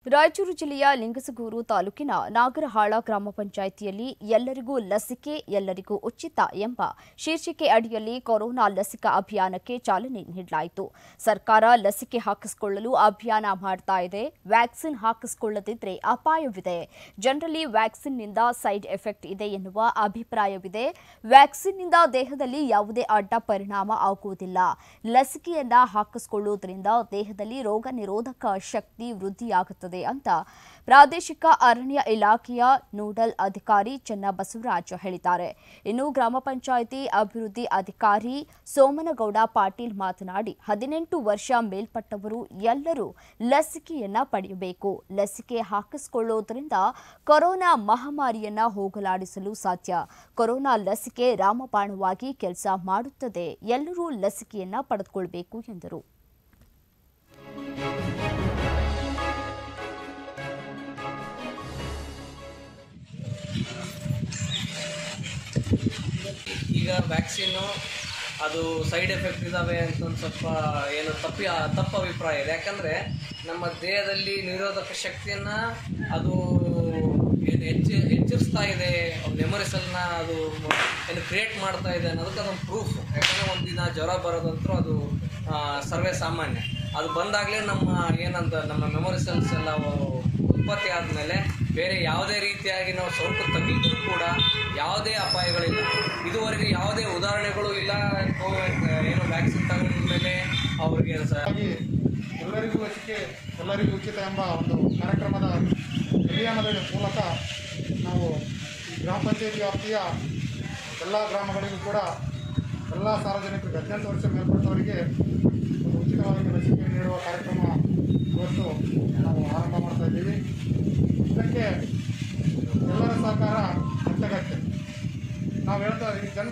ರಾಯಚೂರು ಜಿಲ್ಲೆಯ ಲಿಂಗಸಗೂರು ತಾಲೂಕಿನ ನಾಗರಹಾಳ ಗ್ರಾಮ ಪಂಚಾಯಿತಿಯಲ್ಲಿ ಎಲ್ಲರಿಗೂ ಲಸಿಕೆ ಎಲ್ಲರಿಗೂ ಉಚಿತ ಎಂಬ ಶೀರ್ಷಿಕೆ ಅಡಿಯಲ್ಲಿ ಕೊರೋನಾ ಲಸಿಕಾ ಅಭಿಯಾನಕ್ಕೆ ಚಾಲನೆ ನೀಡಲಾಯಿತು ಸರ್ಕಾರ ಲಸಿಕೆ ಹಾಕಿಸಿಕೊಳ್ಳಲು ಅಭಿಯಾನ ಮಾಡ್ತಾ ಇದೆ ವ್ಯಾಕ್ಸಿನ್ ಹಾಕಿಸಿಕೊಳ್ಳದಿದ್ರೆ ಅಪಾಯವಿದೆ ಜನರಲ್ಲಿ ವ್ಯಾಕ್ಸಿನ್ನಿಂದ ಸೈಡ್ ಎಫೆಕ್ಟ್ ಇದೆ ಎನ್ನುವ ಅಭಿಪ್ರಾಯವಿದೆ ವ್ಯಾಕ್ಸಿನ್ನಿಂದ ದೇಹದಲ್ಲಿ ಯಾವುದೇ ಅಡ್ಡ ಪರಿಣಾಮ ಆಗುವುದಿಲ್ಲ ಲಸಿಕೆಯನ್ನ ಹಾಕಿಸಿಕೊಳ್ಳುವುದರಿಂದ ದೇಹದಲ್ಲಿ ರೋಗ ನಿರೋಧಕ ಶಕ್ತಿ ವೃದ್ಧಿಯಾಗುತ್ತದೆ ಅಂತ ಪ್ರಾದೇಶಿಕ ಅರಣ್ಯ ಇಲಾಖೆಯ ನೋಡಲ್ ಅಧಿಕಾರಿ ಚನ್ನಬಸವರಾಜ್ ಹೇಳಿದ್ದಾರೆ ಇನ್ನು ಗ್ರಾಮ ಪಂಚಾಯಿತಿ ಅಭಿವೃದ್ಧಿ ಅಧಿಕಾರಿ ಸೋಮನಗೌಡ ಪಾಟೀಲ್ ಮಾತನಾಡಿ ಹದಿನೆಂಟು ವರ್ಷ ಮೇಲ್ಪಟ್ಟವರು ಎಲ್ಲರೂ ಲಸಿಕೆಯನ್ನ ಪಡೆಯಬೇಕು ಲಸಿಕೆ ಹಾಕಿಸಿಕೊಳ್ಳುವುದರಿಂದ ಕೊರೋನಾ ಮಹಾಮಾರಿಯನ್ನ ಹೋಗಲಾಡಿಸಲು ಸಾಧ್ಯ ಕೊರೋನಾ ಲಸಿಕೆ ರಾಮಬಾಣವಾಗಿ ಕೆಲಸ ಮಾಡುತ್ತದೆ ಎಲ್ಲರೂ ಲಸಿಕೆಯನ್ನ ಪಡೆದುಕೊಳ್ಳಬೇಕು ಎಂದರು ಈಗ ವ್ಯಾಕ್ಸಿನ್ನು ಅದು ಸೈಡ್ ಎಫೆಕ್ಟ್ ಇದ್ದಾವೆ ಅಂತ ಒಂದು ಸ್ವಲ್ಪ ಏನು ತಪ್ಪಿ ತಪ್ಪು ಅಭಿಪ್ರಾಯ ಇದೆ ಯಾಕಂದರೆ ನಮ್ಮ ದೇಹದಲ್ಲಿ ನಿರೋಧಕ ಶಕ್ತಿಯನ್ನು ಅದು ಏನು ಹೆಚ್ಚು ಹೆಚ್ಚಿಸ್ತಾ ಇದೆ ಮೆಮೊರೀಸನ್ನ ಅದು ಏನು ಕ್ರಿಯೇಟ್ ಮಾಡ್ತಾ ಇದೆ ಅನ್ನೋದಕ್ಕೆ ಅದೊಂದು ಪ್ರೂಫ್ ಯಾಕಂದರೆ ಒಂದು ದಿನ ಜ್ವರ ಬರೋದಂತೂ ಅದು ಆ, ಸರ್ವೇ ಸಾಮಾನ್ಯ ಅದು ಬಂದಾಗಲೇ ನಮ್ಮ ಏನಂತ ನಮ್ಮ ಮೆಮೊರಿ ಸೆಲ್ಸ್ ಎಲ್ಲ ಉತ್ಪತ್ತಿ ಆದಮೇಲೆ ಬೇರೆ ಯಾವುದೇ ರೀತಿಯಾಗಿ ನಾವು ಸೋಂಕು ತಗ್ಗಿದ್ರೂ ಕೂಡ ಯಾವುದೇ ಅಪಾಯಗಳಿಲ್ಲ ಇದುವರೆಗೆ ಯಾವುದೇ ಉದಾಹರಣೆಗಳು ಇಲ್ಲ ಕೋವಿಡ್ ಏನು ವ್ಯಾಕ್ಸಿನ್ ತಗೊಂಡ ಮೇಲೆ ಅವ್ರಿಗೆ ಸ ಹಾಗಾಗಿ ಎಲ್ಲರಿಗೂ ಲಸಿಕೆ ಎಲ್ಲರಿಗೂ ಉಚಿತ ಎಂಬ ಒಂದು ಕಾರ್ಯಕ್ರಮದ ಅಭಿಯಾನದ ಮೂಲಕ ನಾವು ಈ ಗ್ರಾಮ ಪಂಚಾಯತಿ ವ್ಯಾಪ್ತಿಯ ಎಲ್ಲ ಗ್ರಾಮಗಳಿಗೂ ಕೂಡ ಎಲ್ಲ ಸಾರ್ವಜನಿಕರಿಗೆ ಹದಿನೆಂಟು ವರ್ಷ ಮೇಲ್ಪಟ್ಟವರಿಗೆ ಒಂದು ಉಚಿತವಾಗಿ ಲಸಿಕೆ ನೀಡುವ ಕಾರ್ಯಕ್ರಮ ಇವತ್ತು ನಾವು ಆರಂಭ ಮಾಡ್ತಾ ಇದ್ದೀವಿ ಇದಕ್ಕೆ ಎಲ್ಲರ ಸಹಕಾರ ಅತ್ಯಗತ್ಯ ನಾವು ಹೇಳ್ತಾ ಈ ಜನ